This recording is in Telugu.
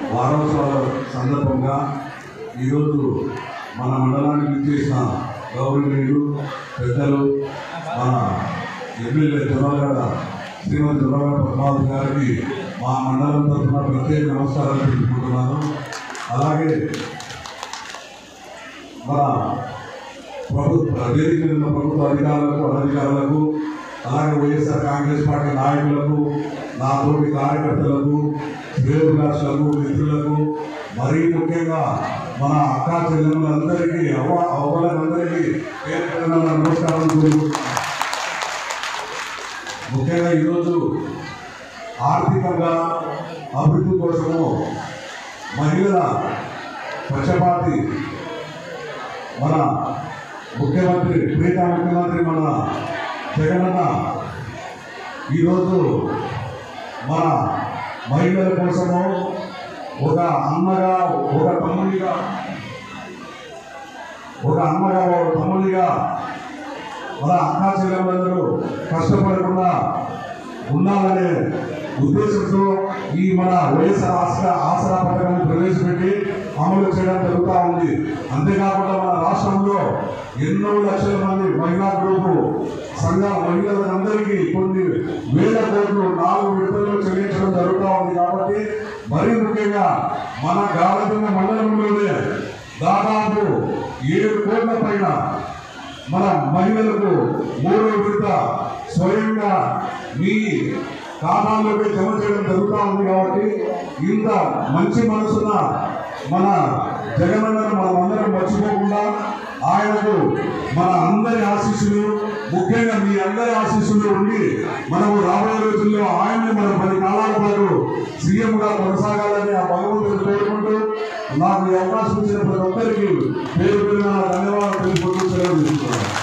వారోత్సవాల సందర్భంగా ఈరోజు మన మండలానికి విచ్చేసిన గౌరవనీయులు పెద్దలు మన ఎమ్మెల్యే జొన్నగడ శ్రీమతి జొన్నగడ పద్మావతి గారికి మా మండలం తరఫున ప్రత్యేక నమస్కారాలు తెలుపుకుంటున్నాను అలాగే మన ప్రభుత్వ వేదిక మీద ఉన్న ప్రభుత్వ అధికారులకు అనధికారులకు అలాగే వైఎస్ఆర్ కాంగ్రెస్ పార్టీ నాయకులకు నా తోటి కార్యకర్తలకు శ్రేయోభిలాషులకు మిత్రులకు మరీ ముఖ్యంగా మన అక్కా చెల్లెములందరికీ అవ్వ అవ్వలందరికీ పేరు పేరున నా నమస్కారం తెలుపుకుంటున్నాను ముఖ్యంగా ఈరోజు ఆర్థికంగా అభివృద్ధి కోసము మహిళల పక్షపాతి మన ముఖ్యమంత్రి ప్రీతా ముఖ్యమంత్రి మన జగనన్న ఈరోజు మన మహిళల కోసము ఒక అన్నగా ఒక తమ్ముడిగా ఒక అన్నగా ఒక తమ్ముడిగా మన అక్కా చెల్లెలందరూ కష్టపడకుండా ఉండాలనే ఉద్దేశంతో ఈ మన వైఎస్ఆర్ ఆసరా ఆసరా పథకాన్ని ప్రవేశపెట్టి అమలు చేయడం జరుగుతూ ఉంది అంతేకాకుండా మన రాష్ట్రంలో ఎన్నో లక్షల మంది మహిళా గ్రూపు సంఘాల మహిళలందరికీ కొన్ని వేల కోట్లు నాలుగు విడతల్లో చెల్లించడం జరుగుతూ ఉంది కాబట్టి మరీ ముఖ్యంగా మన గాలదిన్న మండలంలోనే దాదాపు ఏడు కోట్ల పైన మన మహిళలకు మూడో విడత స్వయంగా మీ ఖాతాల్లోకి జమ చేయడం జరుగుతూ ఉంది కాబట్టి ఇంత మంచి మనసున మన జగనన్నను మనం అందరం మర్చిపోకుండా ఆయనకు మన అందరి ఆశీస్సులు ముఖ్యంగా మీ అందరి ఆశీస్సులు ఉండి మనము రాబోయే రోజుల్లో ఆయన్ని మన పది కాలాల పాటు సీఎంగా కొనసాగాలని ఆ భగవంతుని కోరుకుంటూ నాకు ఈ అవకాశం ఇచ్చిన ప్రతి ఒక్కరికి పేరు పేరున ధన్యవాదాలు తెలుపుకుంటూ సెలవు తీసుకుంటున్నాను